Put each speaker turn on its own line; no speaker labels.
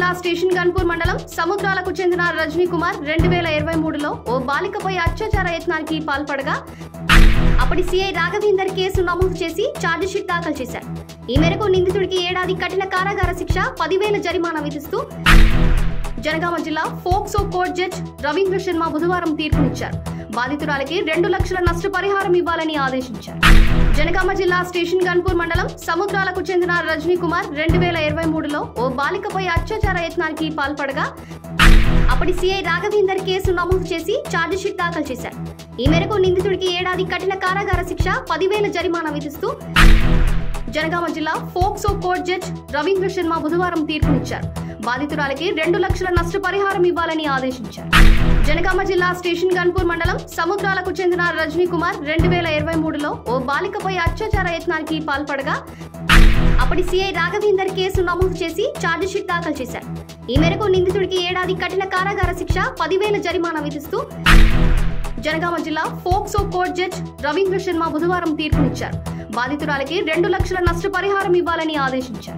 జిల్లా స్టేషన్ గన్పూర్ మండలం సముద్రాలకు చెందిన రజనీ కుమార్ రెండు వేల ఇరవై మూడులో ఓ బాలికపై అత్యాచార యత్నానికి పాల్పడగా అప్పటి సీఐ రాఘవేందర్ కేసు నమోదు చేసి ఛార్జిషీట్ దాఖలు చేశారు ఈ మేరకు నిందితుడికి ఏడాది కఠిన కారాగార శిక్ష పదివేల జరిమానా విధిస్తూ జనగామ జిల్లా POCSO court judge Ravindra Sharma బుధవారం తీర్పునిచ్చారు బాధితురాలికి రెండు లక్షల నష్టపరిహారం ఇవ్వాలని ఆదేశించారు జనగామ జిల్లా స్టేషన్ గన్పూర్ మండలం సముద్రాలకు చెందిన రజనీ కుమార్ రెండు వేల ఇరవై మూడులో ఓ బాలికపై అత్యాచార యత్నానికి పాల్పడగా అప్పటి సీఐ రాఘవేందర్ కేసు నమోదు చేసి ఛార్జిషీట్ దాఖలు చేశారు ఈ మేరకు నిందితుడికి ఏడాది కఠిన కారాగార శిక్ష పదివేల జరిమానా విధిస్తూ జనగామ జిల్లా POCSO court judge Ravindra Sharma బుధవారం తీర్పునిచ్చారు బాధితురాలికి రెండు లక్షల నష్టపరిహారం ఇవ్వాలని ఆదేశించారు జనగామ జిల్లా స్టేషన్ గన్పూర్ మండలం సముద్రాలకు చెందిన రజనీ కుమార్ రెండు వేల ఇరవై మూడులో ఓ బాలికపై అత్యాచార యత్నానికి పాల్పడగా అప్పటి సీఐ రాఘవేందర్ కేసు నమోదు చేసి ఛార్జిషీట్ దాఖలు చేశారు ఈ మేరకు నిందితుడికి ఏడాది కఠిన కారాగార శిక్ష పదివేల జరిమానా విధిస్తూ జనగామ జిల్లా POCSO court judge Ravindra Sharma బుధవారం తీర్పునిచ్చారు బాధితురాలికి రెండు లక్షల నష్టపరిహారం ఇవ్వాలని ఆదేశించారు